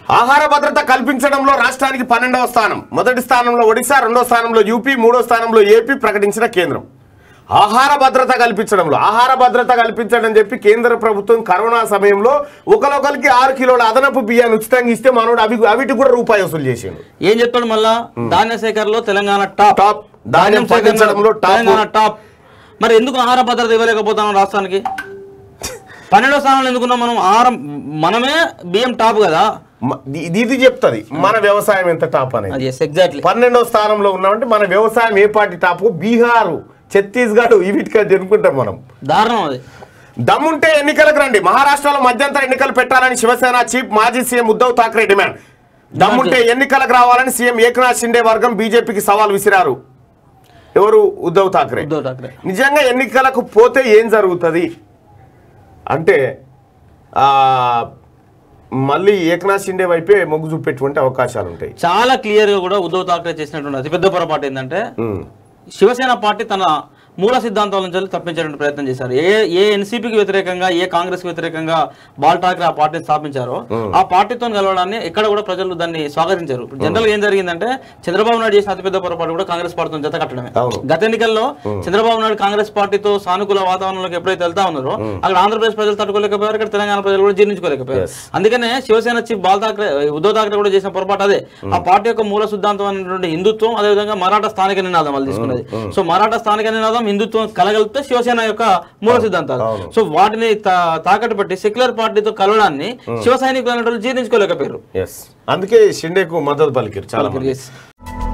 ఆహార భద్రత కల్పించడంలో రాష్ట్రానికి పన్నెండవ స్థానం మొదటి స్థానంలో ఒడిశా రెండో స్థానంలో యూపీ మూడో స్థానంలో ఏపీ ప్రకటించిన కేంద్రం ఆహార భద్రత కల్పించడంలో ఆహార భద్రత కల్పించడం చెప్పి కేంద్ర ప్రభుత్వం కరోనా సమయంలో ఒకరొకరికి ఆరు కిలోల అదనపు బియ్యాన్ని ఉచితంగా ఇస్తే మనోడు అవి అవిటి కూడా రూపాయి వసూలు చేసిండు ఏం చెప్తాడు మళ్ళా ధాన్య సేకరణలో తెలంగాణ టాప్ టాప్. ధాన్యం పండించడంలో టాప్. తెలంగాణ టాప్ మరి ఎందుకు ఆహార భద్రత ఇవ్వలేకపోతున్నాం రాష్ట్రానికి పన్నెండో స్థానంలో ఎందుకున్నాం మనం ఆహారం మనమే బియ్యం టాప్ కదా మ- ఇది- ఇది చెప్తుంది మన వ్యవసాయం ఎంత టాప్ అనేది అది ఎస్ ఎగ్జాక్ట్లీ పన్నెండవ స్థానంలో ఉన్నామంటే మన వ్యవసాయం ఏ పార్టీ టాప్ బీహారు ఛత్తీస్గఢ్ వీటికి జరుపుకుంటాం మనం దారుణం అది దమ్ముంటే ఎన్నికలకు రండి మహారాష్ట్రలో మధ్యంతర ఎన్నికలు పెట్టాలని శివసేన చీఫ్ మాజీ సీఎం ఉద్ధవ్ ఠాక్రే డిమాండ్ దమ్ముంటే ఎన్నికలకు రావాలని సీఎం ఏకనాథ్ షిండే వర్గం బీజేపీకి సవాల్ విసిరారు ఎవరు ఉద్ధవ్ ఠాక్రే ఉద్ధవ్ ఠాక్రే నిజంగా ఎన్నికలకు పోతే ఏం జరుగుతుంది అంటే ఆ, మళ్ళీ ఏకనాథ్ షిండే వైపే మొగ్గు చూపెట్టుకుంటే అవకాశాలు ఉంటాయి చాలా క్లియర్ గా కూడా ఉద్ధవ్ ఠాక్రే చేసినటువంటి అతిపెద్ద పొరపాటు ఏంటంటే ఉమ్. శివసేన పార్టీ తన మూల సిద్ధాంతాల నుంచి వెళ్ళి తప్పించడానికి ప్రయత్నం చేశారు ఏ ఏ ఎన్సీపీకి వ్యతిరేకంగా ఏ కాంగ్రెస్ కి వ్యతిరేకంగా బాల్ ఠాక్రే ఆ పార్టీని స్థాపించారో ఆ పార్టీతో కలవడాన్ని ఎక్కడ కూడా ప్రజలు దాన్ని స్వాగతించారు జనరల్ గా ఏం జరిగిందంటే చంద్రబాబు నాయుడు చేసిన అతిపెద్ద పొరపాటు కూడా కాంగ్రెస్ పార్టీతో జత కట్టడమే అవును. గత ఎన్నికల్లో చంద్రబాబు నాయుడు కాంగ్రెస్ పార్టీతో సానుకూల వాతావరణంలోకి ఎప్పుడైతే వెళ్తా ఉన్నారో అక్కడ ఆంధ్రప్రదేశ్ ప్రజలు తట్టుకోలేకపోయారు ఇక్కడ తెలంగాణ ప్రజలు కూడా జీర్ణించుకోలేకపోయారు Yes. అందుకనే శివసేన చీఫ్ బాల్ ఠాక్రే ఉద్ధవ్ ఠాక్రే కూడా చేసిన పొరపాటు అదే ఆ పార్టీ యొక్క మూల సిద్ధాంతం అనేటువంటి హిందుత్వం అదేవిధంగా మరాఠా స్థానిక నినాదం వాళ్ళు తీసుకున్నది సో మరాఠా స్థానిక నినాదం హిందుత్వం కలగలిపితే శివసేన యొక్క మూల సిద్ధాంతాలు అవును. సో వాటిని తా- తాకట్టు పెట్టి సెక్యులర్ పార్టీతో కలవడాన్ని శివ సైనికులు అనేటువంటి జీర్ణించుకోలేకపోయారు ఎస్ అందుకే షిండేకు మద్దతు పలికిరు చాలా మంది Yes.